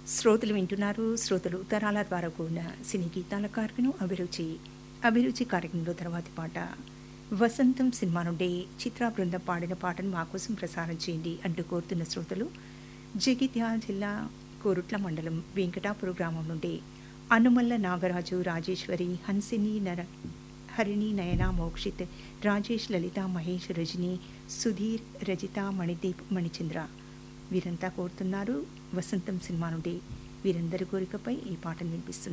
శ్రోతలు వింటున్నారు శ్రోతలు ఉత్తరాల ద్వారా కూడిన సినీ గీతాల కార్యక్రమం అభిరుచి అభిరుచి కార్యక్రమంలో తర్వాతి పాట వసంతం సినిమా నుండి చిత్రా బృందం పాడిన పాటను మా కోసం ప్రసారం చేయండి అంటూ కోరుతున్న శ్రోతలు జగిత్యాల జిల్లా కోరుట్ల మండలం వెంకటాపుర గ్రామం నుండి అనుమల్ల నాగరాజు రాజేశ్వరి హన్సిని నర హరిణి నయన మోక్షిత్ రాజేష్ లలిత మహేష్ రజని సుధీర్ రజిత మణిదీప్ మణిచంద్ర వీరంతా కోరుతున్నారు వసంతం సినిమా నుండి వీరందరి కోరికపై ఈ పాటను వినిపిస్తున్నారు